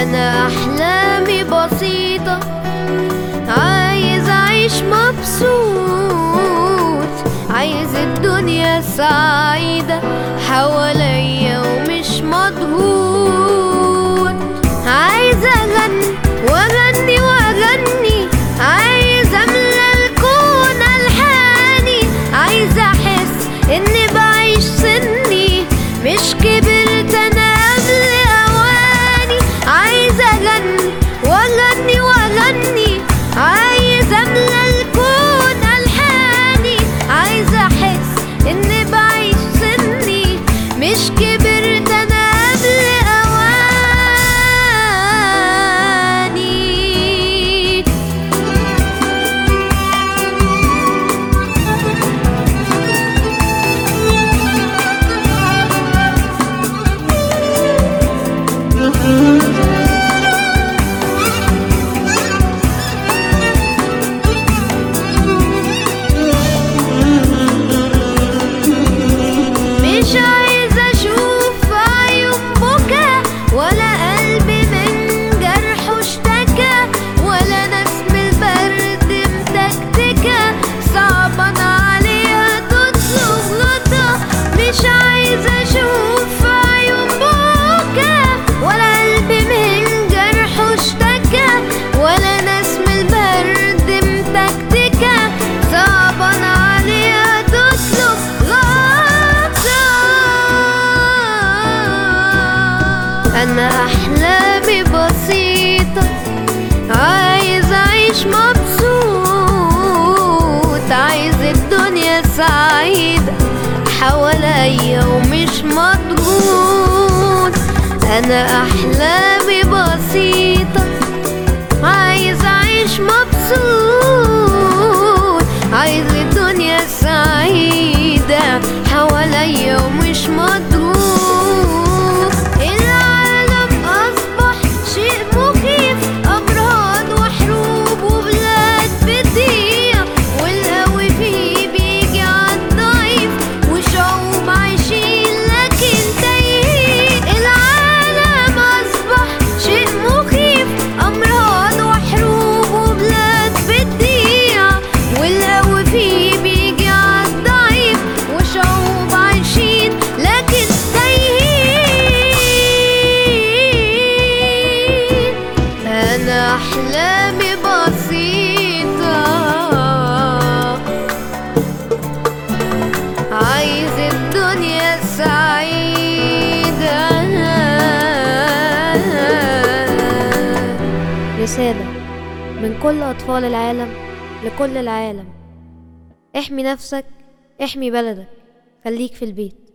أنا أحلامي بسيطة عايز أعيش مبسوط عايز الدنيا سعيدة حواليا ومش مضغوط عايز أغني وأغني وأغني عايز أملى الكون ألحاني عايز أحس إني بعيش سني مش كبرت أنا قبل أواني عايز أغني وأغني وأغني عايز أملى الكون ألحاني عايز أحس إني بعيش سني مش كبرت أنا قبل أواني مش عايز اشوف عيون بكا ولا قلبي من جرحه اشتكى ولا نسم البرد متكتكة صعبان عليها تطلب غطا مش عايز اشوف عيون بكا ولا قلبي من جرحه اشتكى ولا نسم البرد متكتكة صعبان عليها تطلب غطا أنا أحلامي بسيطة عايز أعيش مبسوط عايز الدنيا سعيدة حواليا ومش مضغوط أنا أحلامي بسيطة عايز أعيش مبسوط عايز الدنيا سعيدة حواليا ومش مضغوط العالم أصبح شيء مخيف أمراض وحروب وبلاد بتضيع والقوي فيه بيجي عالضعيف وشعوب عايشين لكن تايهين العالم أصبح شيء مخيف أمراض وحروب وبلاد بتضيع والقوي فيه بيجي عالضعيف وشعوب عايشين لكن تايهين أنا أحلامي بسيطة عايز الدنيا سعيدة رسالة من كل أطفال العالم لكل العالم احمي نفسك احمي بلدك خليك في البيت